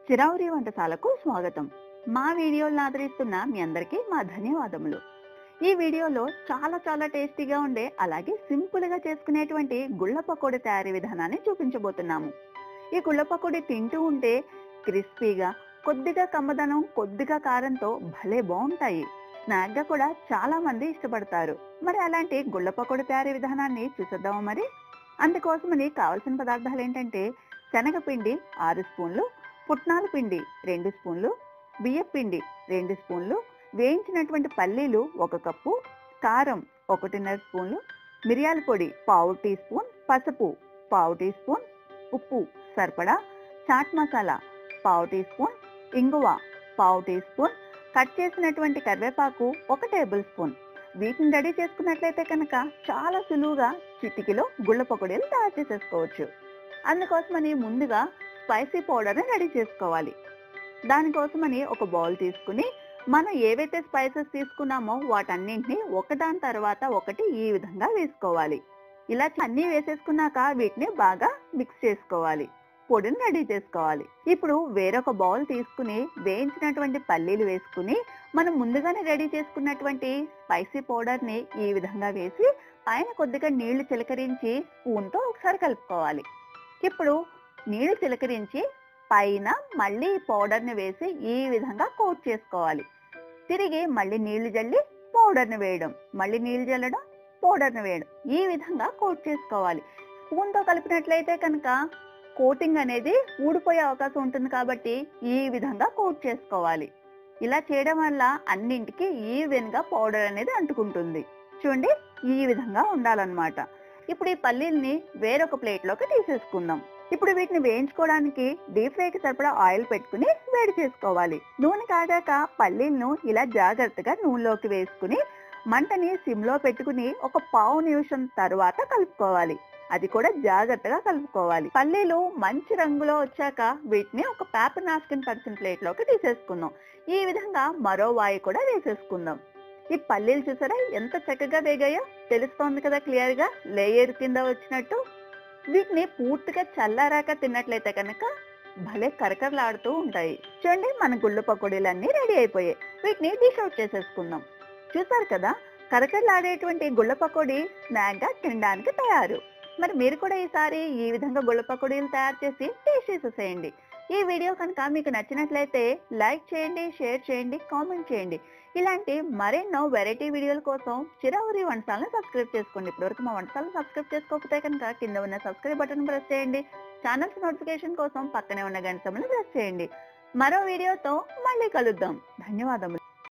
చిరావురి వంటశాలకు స్వాగతం మా వీడియోలను ఆదరిస్తున్న మీ అందరికీ మా ధన్యవాదములు ఈ వీడియోలో చాలా చాలా టేస్టీగా ఉండే అలాగే సింపుల్ గా చేసుకునేటువంటి గుళ్ళ పకోడీ తయారీ విధానాన్ని చూపించబోతున్నాము ఈ గుళ్ళ పకోడీ తింటూ ఉంటే క్రిస్పీగా కొద్దిగా కమ్మదనం కొద్దిగా కారంతో భలే బాగుంటాయి స్నాక్ గా కూడా చాలా మంది ఇష్టపడతారు మరి అలాంటి గుళ్ళ పకోడీ తయారీ విధానాన్ని చూసేద్దామా మరి అందుకోసమని కావాల్సిన పదార్థాలు ఏంటంటే శనగపిండి ఆరు స్పూన్లు పుట్నాల పిండి రెండు స్పూన్లు బియ్యం పిండి రెండు స్పూన్లు వేయించినటువంటి పల్లీలు ఒక కప్పు కారం ఒకటిన్నర స్పూన్లు మిరియాల పొడి పావు టీ స్పూన్ పసుపు పావు టీ స్పూన్ ఉప్పు సరిపడా చాట్ మసాలా పావు టీ స్పూన్ ఇంగువ పావు టీ స్పూన్ కట్ చేసినటువంటి కరివేపాకు ఒక టేబుల్ స్పూన్ వీటిని రెడీ చేసుకున్నట్లయితే కనుక చాలా సులువుగా చిటికిలో గుళ్ళ పకోడీలు తయారు చేసేసుకోవచ్చు అందుకోసమని ముందుగా స్పైసీ పౌడర్ని రెడీ చేసుకోవాలి దానికోసమని ఒక బౌల్ తీసుకుని మనం ఏవైతే స్పైసెస్ తీసుకున్నామో వాటన్నింటినీ ఒకదాని తర్వాత ఒకటి ఈ విధంగా వేసుకోవాలి ఇలా అన్ని వేసేసుకున్నాక వీటిని బాగా మిక్స్ చేసుకోవాలి పొడిని రెడీ చేసుకోవాలి ఇప్పుడు వేరొక బౌల్ తీసుకుని వేయించినటువంటి పల్లీలు వేసుకుని మనం ముందుగానే రెడీ చేసుకున్నటువంటి స్పైసీ పౌడర్ ని ఈ విధంగా వేసి పైన కొద్దిగా నీళ్లు చిలకరించి స్పూన్ తో ఒకసారి కలుపుకోవాలి ఇప్పుడు నీళ్లు చిలకరించి పైన మళ్ళీ ఈ పౌడర్ ని వేసి ఈ విధంగా కోట్ చేసుకోవాలి తిరిగి మళ్ళీ నీళ్లు జల్లి పౌడర్ ని వేయడం మళ్ళీ నీళ్లు జల్లడం పౌడర్ ని వేయడం ఈ విధంగా కోట్ చేసుకోవాలి స్పూన్ తో కలిపినట్లయితే కనుక కోటింగ్ అనేది ఊడిపోయే అవకాశం ఉంటుంది కాబట్టి ఈ విధంగా కోట్ చేసుకోవాలి ఇలా చేయడం వల్ల అన్నింటికి ఈవెన్ గా పౌడర్ అనేది అంటుకుంటుంది చూడండి ఈ విధంగా ఉండాలన్నమాట ఇప్పుడు ఈ పల్లీల్ని వేరొక ప్లేట్ లోకి తీసేసుకుందాం ఇప్పుడు వీటిని వేయించుకోవడానికి డీప్ ఫ్రైకి సరిపడా ఆయిల్ పెట్టుకుని వేడి చేసుకోవాలి నూనె కాగాక పల్లీలను ఇలా జాగ్రత్తగా నూనెలోకి వేసుకుని మంటని సిమ్ లో పెట్టుకుని ఒక పావు నిమిషం తర్వాత కలుపుకోవాలి అది కూడా జాగ్రత్తగా కలుపుకోవాలి పల్లీలు మంచి రంగులో వచ్చాక వీటిని ఒక పేపర్ నాప్కిన్ పర్సెంట్ ప్లేట్ లోకి తీసేసుకుందాం ఈ విధంగా మరో వాయి కూడా వేసేసుకుందాం ఈ పల్లీలు చూసారా ఎంత చక్కగా వేగాయో తెలుస్తోంది కదా క్లియర్ గా లేయర్ కింద వచ్చినట్టు వీటిని పూర్తిగా చల్లారాక తిన్నట్లయితే కనుక భలే కరకరలాడుతూ ఉంటాయి చూడండి మన గుళ్ళు పకోడీలన్నీ రెడీ అయిపోయాయి వీటిని డిష్ అవుట్ చేసేసుకుందాం చూసారు కదా కరకరలాడేటువంటి గుళ్ళ పకోడీ స్నాక్ గా తినడానికి తయారు మరి మీరు కూడా ఈసారి ఈ విధంగా గుళ్ళ పకోడీలు తయారు చేసి టేస్ట్ చేసేసేయండి ఈ వీడియో కనుక మీకు నచ్చినట్లయితే లైక్ చేయండి షేర్ చేయండి కామెంట్ చేయండి ఇలాంటి మరెన్నో వెరైటీ వీడియోల కోసం చిరావురి వంటసాలను సబ్స్క్రైబ్ చేసుకోండి ఇప్పటివరకు మా వంటసాలను సబ్స్క్రైబ్ చేసుకోకపోతే కనుక కింద ఉన్న సబ్స్క్రైబ్ బటన్ ప్రెస్ చేయండి ఛానల్స్ నోటిఫికేషన్ కోసం పక్కనే ఉన్న గంట సమయంలో ప్రెస్ చేయండి మరో వీడియోతో మళ్ళీ కలుద్దాం ధన్యవాదములు